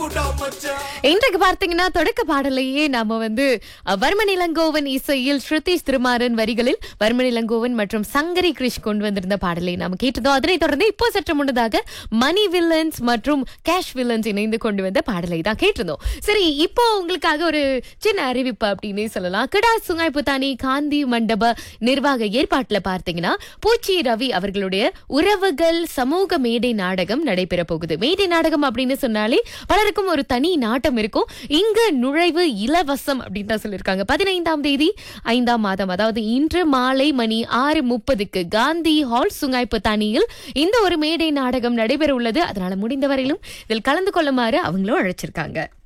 இன்றைக்கு பார்த்தீங்கன்னா தொடக்க பாடலையே நாம வந்து அஹ், வர்மன் இளங்கோவன் இசையில் ஸ்ருதீஷ் திருமாறன் வரிகளில் வர்மன் இளங்கோவன் மற்றும் சங்கரி கிரிஷ் கொண்டு வந்திருந்த பாடலை நாம கேட்டதோ அதனைத் தொடர்ந்து இப்போ சற்று முன்னதாக மணி வில்லன்ஸ் மற்றும் கேஷ் வில்லன்ஸ் இணைந்து கொண்டு வந்த பாடலை தான் கேட்டிருந்தோம் சரி இப்போ உங்களுக்காக ஒரு சின்ன அறிவிப்பு அப்படின்னே சொல்லலாம் கிடா சுங்காய் புத்தானி காந்தி மண்டப நிர்வாக ஏற்பாட்டுல பார்த்தீங்கன்னா பூச்சி ரவி அவர்களுடைய உறவுகள் சமூக மேடை நாடகம் நடைபெற போகுது மேடை நாடகம் அப்படின்னு சொன்னாலே பலருக்கும் ஒரு தனி நாட்டம் இருக்கும் இங்க நுழைவு இலவசம் அப்படின்னு தான் சொல்லியிருக்காங்க பதினைந்தாம் தேதி ஐந்தாம் மாதம் அதாவது இன்று மாலை மணி ஆறு முப்பதுக்கு காந்தி ஹால் சுங்காய்ப்பு தனியில் இந்த ஒரு மேடை நாடகம் நடைபெற உள்ளது அதனால முடிந்த வரையிலும் இதில் கலந்து கொள்ளுமாறு அவங்களும் அழைச்சிருக்காங்க